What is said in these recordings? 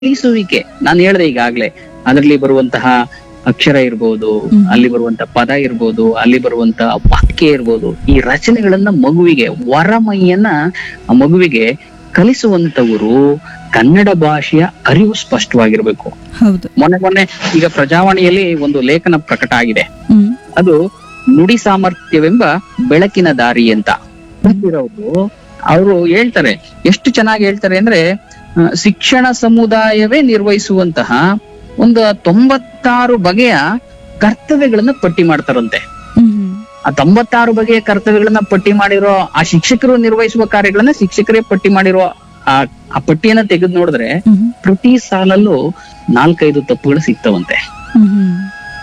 ಕಲಿಸುವಿಕೆ ನಾನು ಹೇಳ್ದೆ ಈಗಾಗ್ಲೇ ಅದರಲ್ಲಿ ಬರುವಂತಹ ಅಕ್ಷರ ಇರ್ಬೋದು ಹ್ಮ್. ಅಲ್ಲಿ ಬರುವಂತ ಪದ ಇರ್ಬೋದು ಅಲ್ಲಿ ಬರುವಂತ ವಾಕ್ಯ ಇರ್ಬೋದು ಈ ರಚನೆಗಳನ್ನ ಮಗುವಿಗೆ ವರಮೈಯನ್ನ ಆ ಮಗುವಿಗೆ ಕಲಿಸುವಂತವರು ಕನ್ನಡ ಭಾಷೆಯ ಅರಿವು ಸ್ಪಷ್ಟವಾಗಿರ್ಬೇಕು ಹೌದು ಮೊನ್ನೆ ಮೊನ್ನೆ ಈಗ ಪ್ರಜಾವಾಣಿಯಲ್ಲಿ ಒಂದು ಲೇಖನ ಪ್ರಕಟ ಆಗಿದೆ ಹ್ಮ್ ಅದು ನುಡಿ ಸಾಮರ್ಥ್ಯವೆಂಬ ಬೆಳಕಿನ ದಾರಿ ಅಂತ ಬಂದಿರೋರು ಅವರು ಹೇಳ್ತಾರೆ ಎಷ್ಟು ಚೆನ್ನಾಗಿ ಹೇಳ್ತಾರೆ ಅಂದ್ರೆ ಆ, ಶಿಕ್ಷಣ ಸಮುದಾಯವೇ ನಿರ್ವಹಿಸುವಂತಹ ಒಂದು ತೊಂಬತ್ತಾರು ಬಗೆಯ ಕರ್ತವ್ಯಗಳನ್ನ ಪಟ್ಟಿ ಮಾಡ್ತಾರಂತೆ ಹ್ಮ್ ಆ ತೊಂಬತ್ತಾರು ಬಗೆಯ ಕರ್ತವ್ಯಗಳನ್ನ ಪಟ್ಟಿ ಮಾಡಿರೋ ಆ ಶಿಕ್ಷಕರು ನಿರ್ವಹಿಸುವ ಕಾರ್ಯಗಳನ್ನ ಶಿಕ್ಷಕರೇ ಪಟ್ಟಿ ಮಾಡಿರೋ ಆ ಆ ಪಟ್ಟಿಯನ್ನ ತೆಗೆದು ನೋಡಿದ್ರೆ ಹ್ಮ್ ಪ್ರತಿ ಸಾಲಲ್ಲೂ ನಾಲ್ಕೈದು ತಪ್ಪುಗಳು ಸಿಗ್ತವಂತೆ ಹ್ಮ್ ಹ್ಮ್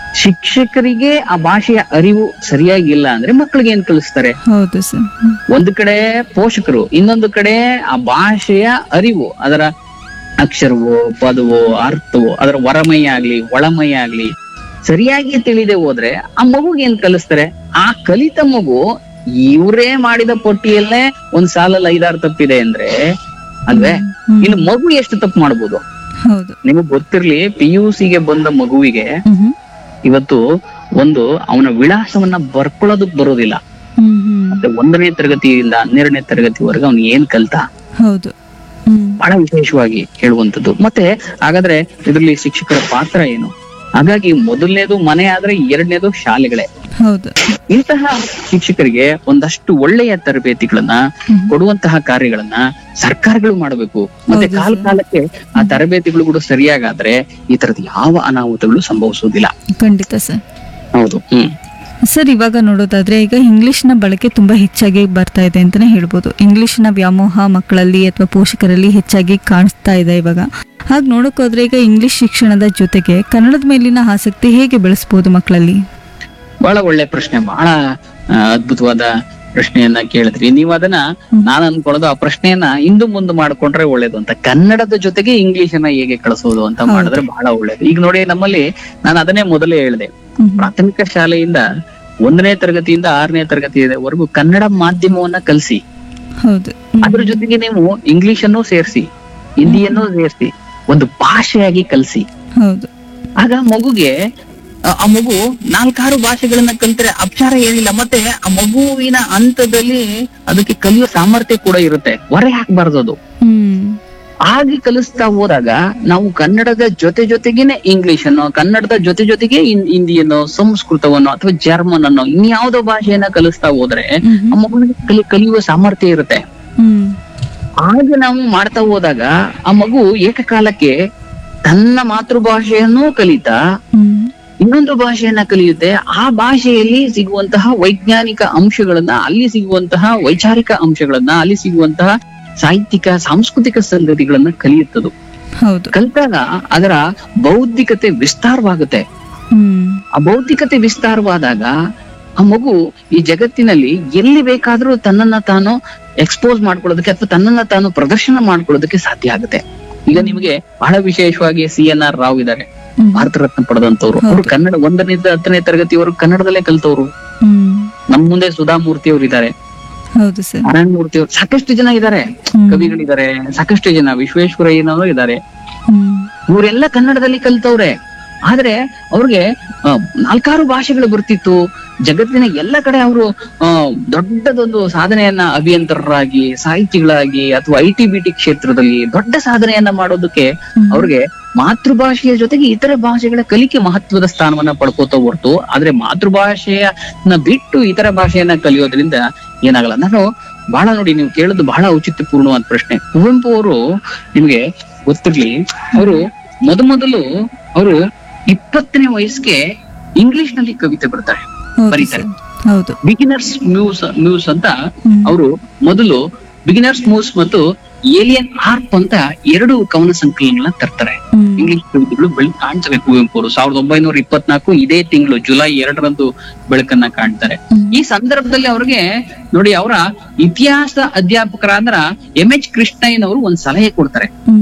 ಶಿಕ್ಷಕರಿಗೆ ಆ ಭಾಷೆಯ ಅರಿವು ಸರಿಯಾಗಿಲ್ಲ ಅಂದ್ರೆ ಮಕ್ಕಳಿಗೆ ಏನ್ ಕಲಿಸ್ತಾರೆ ಹೌದು ಸರ್ ಒಂದು ಕಡೆ ಪೋಷಕರು ಇನ್ನೊಂದು ಕಡೆ ಆ ಭಾಷೆಯ ಅರಿವು ಅದರ ಅಕ್ಷರವೋ ಪದವೋ ಅರ್ಥವೋ ಅದರ ಹೊರಮೈ ಆಗ್ಲಿ ಒಳಮೈ ಆಗ್ಲಿ ಸರಿಯಾಗಿ ತಿಳಿದೆ ಹೋದ್ರೆ ಆ ಮಗುಗೆ ಏನ್ ಕಲಿಸ್ತಾರೆ ಆ ಕಲಿತ ಮಗು ಇವ್ರೇ ಮಾಡಿದ ಪಟ್ಟಿಯಲ್ಲೇ ಒಂದ್ ಸಾಲಲ್ಲಿ ಐದಾರು ತಪ್ಪಿದೆ ಅಂದ್ರೆ ಅಲ್ವೇ ಹ್ಮ್. ಇನ್ನು ಮಗು ಎಷ್ಟು ತಪ್ಪು ಮಾಡ್ಬೋದು ಹೌದು ನಿಮಗ್ ಗೊತ್ತಿರ್ಲಿ ಪಿ ಯು ಸಿಗೆ ಬಂದ ಮಗುವಿಗೆ ಹ್ಮ್ ಹ್ಮ್ ಇವತ್ತು ಒಂದು ಅವನ ವಿಳಾಸವನ್ನ ಬರ್ಕೊಳ್ಳೋದಕ್ ಬರೋದಿಲ್ಲ ಹ್ಮ್ ಹ್ಮ್ ಮತ್ತೆ ಒಂದನೇ ತರಗತಿಯಿಂದ ಹನ್ನೆರಡನೇ ತರಗತಿವರೆಗೆ ಅವ್ನು ಏನ್ ಕಲ್ತ ಹೌದು ಹ್ಮ್ ಬಹಳ ವಿಶೇಷವಾಗಿ ಹೇಳುವಂತದ್ದು ಮತ್ತೆ ಹಾಗಾದ್ರೆ ಇದರಲ್ಲಿ ಶಿಕ್ಷಕರ ಪಾತ್ರ ಏನು ಹಾಗಾಗಿ ಮೊದಲನೇದು ಮನೆ ಆದ್ರೆ ಎರಡನೇದು ಶಾಲೆಗಳೇ ಹೌದು ಇಂತಹ ಶಿಕ್ಷಕರಿಗೆ ಒಂದಷ್ಟು ಒಳ್ಳೆಯ ತರಬೇತಿಗಳನ್ನ ಹ್ಮ್. ಕೊಡುವಂತಹ ಕಾರ್ಯಗಳನ್ನ ಸರ್ಕಾರಗಳು ಮಾಡಬೇಕು ಮತ್ತೆ ಹೌದು ಕಾಲ ಸರ್. ಕಾಲಕ್ಕೆ ಆ ತರಬೇತಿಗಳು ಕೂಡ ಸರಿಯಾಗಾದ್ರೆ ಈ ತರದ ಯಾವ ಅನಾಹುತಗಳು ಸಂಭವಿಸುವುದಿಲ್ಲ ಖಂಡಿತ ಸರ್ ಹೌದು ಹ್ಮ್ ಸರ್ ಇವಾಗ ನೋಡೋದಾದ್ರೆ ಈಗ ಇಂಗ್ಲಿಷ್ನ ಬಳಕೆ ತುಂಬಾ ಹೆಚ್ಚಾಗಿ ಬರ್ತಾ ಇದೆ ಅಂತಾನೆ ಹೇಳ್ಬೋದು ಇಂಗ್ಲಿಷ್ನ ವ್ಯಾಮೋಹ ಮಕ್ಕಳಲ್ಲಿ ಅಥವಾ ಪೋಷಕರಲ್ಲಿ ಹೆಚ್ಚಾಗಿ ಕಾಣಿಸ್ತಾ ಇದೆ ಇವಾಗ ಹಾಗೆ ನೋಡೋಕೋದ್ರೆ ಈಗ ಇಂಗ್ಲಿಷ್ ಶಿಕ್ಷಣದ ಜೊತೆಗೆ ಕನ್ನಡದ ಮೇಲಿನ ಆಸಕ್ತಿ ಹೇಗೆ ಬೆಳೆಸ್ಬೋದು ಮಕ್ಕಳಲ್ಲಿ ಬಹಳ ಒಳ್ಳೆ ಪ್ರಶ್ನೆ ಬಹಳ ಆ, ಅದ್ಭುತವಾದ ಪ್ರಶ್ನೆಯನ್ನ ಕೇಳಿದ್ರಿ ನೀವು ಅದನ್ನ ಹ್ಮ್. ನಾನು ಅನ್ಕೊಳ್ಳೋದು ಆ ಪ್ರಶ್ನೆಯನ್ನ ಇಂದು ಮುಂದೆ ಮಾಡ್ಕೊಂಡ್ರೆ ಒಳ್ಳೇದು ಅಂತ ಕನ್ನಡದ ಜೊತೆಗೆ ಇಂಗ್ಲಿಷ್ ಅನ್ನ ಹೇಗೆ ಕಳಿಸೋದು ಅಂತ ಹೌದು. ಮಾಡಿದ್ರೆ ಬಹಳ ಒಳ್ಳೇದು ಈಗ ನೋಡಿ ನಮ್ಮಲ್ಲಿ ನಾನು ಅದನ್ನೇ ಮೊದಲೇ ಹೇಳಿದೆ ಹ್ಮ್. ಪ್ರಾಥಮಿಕ ಶಾಲೆಯಿಂದ ಒಂದನೇ ತರಗತಿಯಿಂದ ಆರನೇ ತರಗತಿವರೆಗೂ ಕನ್ನಡ ಮಾಧ್ಯಮವನ್ನ ಕಲಿಸಿ ಹೌದು ಹ್ಮ್. ಅದ್ರ ಜೊತೆಗೆ ನೀವು ಇಂಗ್ಲಿಷ್ ಅನ್ನು ಸೇರಿಸಿ ಹಿಂದಿಯನ್ನು ಸೇರಿಸಿ ಒಂದು ಭಾಷೆಯಾಗಿ ಕಲಿಸಿ ಹೌದು ಆಗ ಮಗುಗೆ ಆ ಆ ಮಗು ನಾಲ್ಕಾರು ಭಾಷೆಗಳನ್ನ ಕಲಿತರೆ ಅಪಚಾರ ಏನಿಲ್ಲ ಮತ್ತೆ ಆ ಮಗುವಿನ ಹಂತದಲ್ಲಿ ಅದಕ್ಕೆ ಕಲಿಯೋ ಸಾಮರ್ಥ್ಯ ಕೂಡ ಇರುತ್ತೆ ಹೊರೆ ಹಾಕ್ಬಾರ್ದು ಅದು ಹ್ಮ್ ಹಾಗೆ ಕಲಿಸ್ತಾ ಹೋದಾಗ ನಾವು ಕನ್ನಡದ ಜೊತೆ ಜೊತೆಗೇನೆ ಇಂಗ್ಲಿಷ್ ಅನ್ನು ಕನ್ನಡದ ಜೊತೆ ಜೊತೆಗೆ ಹಿಂ- ಹಿಂದಿಯನ್ನು ಸಂಸ್ಕೃತವನ್ನು ಅಥವಾ ಜರ್ಮನ್ ಅನ್ನು ಇನ್ಯಾವುದೋ ಭಾಷೆಯನ್ನ ಕಲಿಸ್ತಾ ಹೋದ್ರೆ ಹ್ಮ್ ಆ ಮಗುವಿಗೆ ಕಲಿ ಕಲಿಯುವ ಸಾಮರ್ಥ್ಯ ಇರುತ್ತೆ ಹ್ಮ್ ಹಾಗೆ ನಾವು ಮಾಡ್ತಾ ಹೋದಾಗ ಆ ಮಗು ಏಕಕಾಲಕ್ಕೆ ತನ್ನ ಮಾತೃಭಾಷೆಯನ್ನು ಕಲಿತಾ ಹ್ಮ್ ಇನ್ನೊಂದು ಭಾಷೆಯನ್ನ ಕಲಿಯುತ್ತೆ ಆ ಭಾಷೆಯಲ್ಲಿ ಸಿಗುವಂತಹ ವೈಜ್ಞಾನಿಕ ಅಂಶಗಳನ್ನ ಅಲ್ಲಿ ಸಿಗುವಂತಹ ವೈಚಾರಿಕ ಅಂಶಗಳನ್ನ ಅಲ್ಲಿ ಸಿಗುವಂತಹ ಸಾಹಿತ್ಯಿಕ ಸಾಂಸ್ಕೃತಿಕ ಸಂಗತಿಗಳನ್ನ ಕಲಿಯುತ್ತದು ಹೌದು ಕಲಿತಾಗ ಅದರ ಬೌದ್ಧಿಕತೆ ವಿಸ್ತಾರವಾಗುತ್ತೆ ಹ್ಮ್ ಆ ಬೌದ್ಧಿಕತೆ ವಿಸ್ತಾರವಾದಾಗ ಆ ಮಗು ಈ ಜಗತ್ತಿನಲ್ಲಿ ಎಲ್ಲಿ ಬೇಕಾದ್ರೂ ತನ್ನನ್ನ ತಾನು ಎಕ್ಸ್ಪೋಸ್ ಮಾಡ್ಕೊಳ್ಳೋದಕ್ಕೆ ಅಥವಾ ತನ್ನನ್ನ ತಾನು ಪ್ರದರ್ಶನ ಮಾಡ್ಕೊಳ್ಳೋದಕ್ಕೆ ಸಾಧ್ಯ ಆಗುತ್ತೆ ಈಗ ನಿಮಗೆ ಬಹಳ ವಿಶೇಷವಾಗಿ ಸಿ ಎನ್ ಆರ್ ರಾವ್ ಇದ್ದಾರೆ ಹ್ಮ್. ಭಾರತ ರತ್ನ ಪಡೆದಂತವ್ರು ಅವರು ಹೌದು. ಕನ್ನಡ ಒಂದರಿಂದ ಹತ್ತನೇ ತರಗತಿವರೆಗೂ ಕನ್ನಡದಲ್ಲೇ ಕಲ್ತವ್ರು ಹ್ಮ್ ನಮ್ ಮುಂದೆ ಸುಧಾಮೂರ್ತಿ ಅವರು ಇದ್ದಾರೆ ಹೌದು ಸರ್ ನಾರಾಯಣ ಮೂರ್ತಿ ಅವರು ಸಾಕಷ್ಟು ಜನ ಇದ್ದಾರೆ ಹ್ಮ್. ಕವಿಗಳಿದ್ದಾರೆ ಸಾಕಷ್ಟು ಜನ ವಿಶ್ವೇಶ್ವರಯ್ಯನವರು ಇದ್ದಾರೆ ಹ್ಮ್ ಇವರೆಲ್ಲ ಕನ್ನಡದಲ್ಲಿ ಕಲ್ತವ್ರೆ ಆದ್ರೆ ಅವ್ರಿಗೆ ಆ, ನಾಲ್ಕಾರು ಭಾಷೆಗಳು ಬರ್ತಿತ್ತು ಜಗತ್ತಿನ ಎಲ್ಲ ಕಡೆ ಅವರು ದೊಡ್ಡದೊಂದು ಸಾಧನೆಯನ್ನ ಅಭಿಯಂತರರಾಗಿ ಸಾಹಿತಿಗಳಾಗಿ ಅಥವಾ ಐ ಟಿ ಬಿ ಟಿ ಕ್ಷೇತ್ರದಲ್ಲಿ ದೊಡ್ಡ ಸಾಧನೆಯನ್ನ ಮಾಡೋದಕ್ಕೆ ಹ್ಮ್. ಅವ್ರಿಗೆ ಮಾತೃಭಾಷೆಯ ಜೊತೆಗೆ ಇತರ ಭಾಷೆಗಳ ಕಲಿಕೆ ಮಹತ್ವದ ಸ್ಥಾನವನ್ನ ಪಡ್ಕೋತಾ ಹೊರ್ತು ಆದ್ರೆ ಮಾತೃಭಾಷೆಯನ್ನ ಬಿಟ್ಟು ಇತರ ಭಾಷೆಯನ್ನ ಕಲಿಯೋದ್ರಿಂದ ಏನಾಗಲ್ಲ ನಾನು ಬಹಳ ನೋಡಿ ನೀವು ಕೇಳೋದು ಬಹಳ ಔಚಿತ್ಯಪೂರ್ಣವಾದ ಪ್ರಶ್ನೆ ಕುವೆಂಪು ಅವರು ನಿಮ್ಗೆ ಗೊತ್ತಿರ್ಲಿ ಅವರು ಮೊದಮೊದಲು ಅವರು ಇಪ್ಪತ್ತನೇ ವಯಸ್ಸಿಗೆ ಇಂಗ್ಲಿಷ್ ನಲ್ಲಿ ಕವಿತೆ ಬರ್ತಾರೆ ಹೌದು ಬರೀತಾರೆ. ಸರ್ ಹೌದು ಬಿಗಿನರ್ಸ್ ಮ್ಯೂಸ್ ಮ್ಯೂಸ್ ಅಂತ ಹ್ಮ್. ಅವರು ಮೊದಲು ಬಿಗಿನರ್ಸ್ ಮ್ಯೂಸ್ ಮತ್ತು ಏಲಿಯನ್ ಆರ್ಪ್ ಅಂತ ಎರಡು ಕವನ ಸಂಕಲನಗಳನ್ನ ತರ್ತಾರೆ ಹ್ಮ್. ಇಂಗ್ಲಿಷ್ ಕವಿತೆಗಳು ಬೆಳಕು ಕಾಣ್ತವೆ ಕುವೆಂಪು ಅವರು ಸಾವಿರದ ಒಂಬೈನೂರ ಇಪ್ಪತ್ನಾಲ್ಕು ಇದೇ ತಿಂಗಳು ಜುಲೈ ಎರಡರಂದು ಬೆಳಕನ್ನ ಕಾಣ್ತಾರೆ ಹ್ಮ್. ಈ ಸಂದರ್ಭದಲ್ಲಿ ಅವ್ರಿಗೆ ನೋಡಿ ಅವರ ಇತಿಹಾಸ ಅಧ್ಯಾಪಕರಾದ್ರ ಎಂ ಎಚ್ ಕೃಷ್ಣಯ್ಯನವರು ಒಂದ್ ಸಲಹೆ ಕೊಡ್ತಾರೆ ಹ್ಮ್.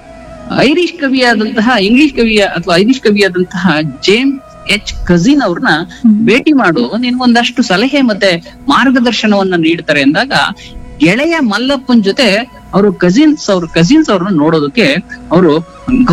ಐರಿಷ್ ಕವಿಯಾದಂತಹ ಇಂಗ್ಲಿಷ್ ಕವಿಯ ಅಥವಾ ಐರಿಷ್ ಕವಿಯಾದಂತಹ ಜೇಮ್ಸ್ ಎಚ್ ಕಜಿನ್ ಅವ್ರನ್ನ ಹ್ಮ್. ಭೇಟಿ ಮಾಡು ನಿನ್ ಒಂದಷ್ಟು ಸಲಹೆ ಮತ್ತೆ ಮಾರ್ಗದರ್ಶನವನ್ನ ನೀಡ್ತಾರೆ ಅಂದಾಗ ಗೆಳೆಯ ಮಲ್ಲಪ್ಪನ್ ಜೊತೆ ಅವರು ಕಸಿನ್ಸ್ ಅವ್ರ ಕಸಿನ್ಸ್ ಅವ್ರನ್ನ ನೋಡೋದಕ್ಕೆ ಅವರು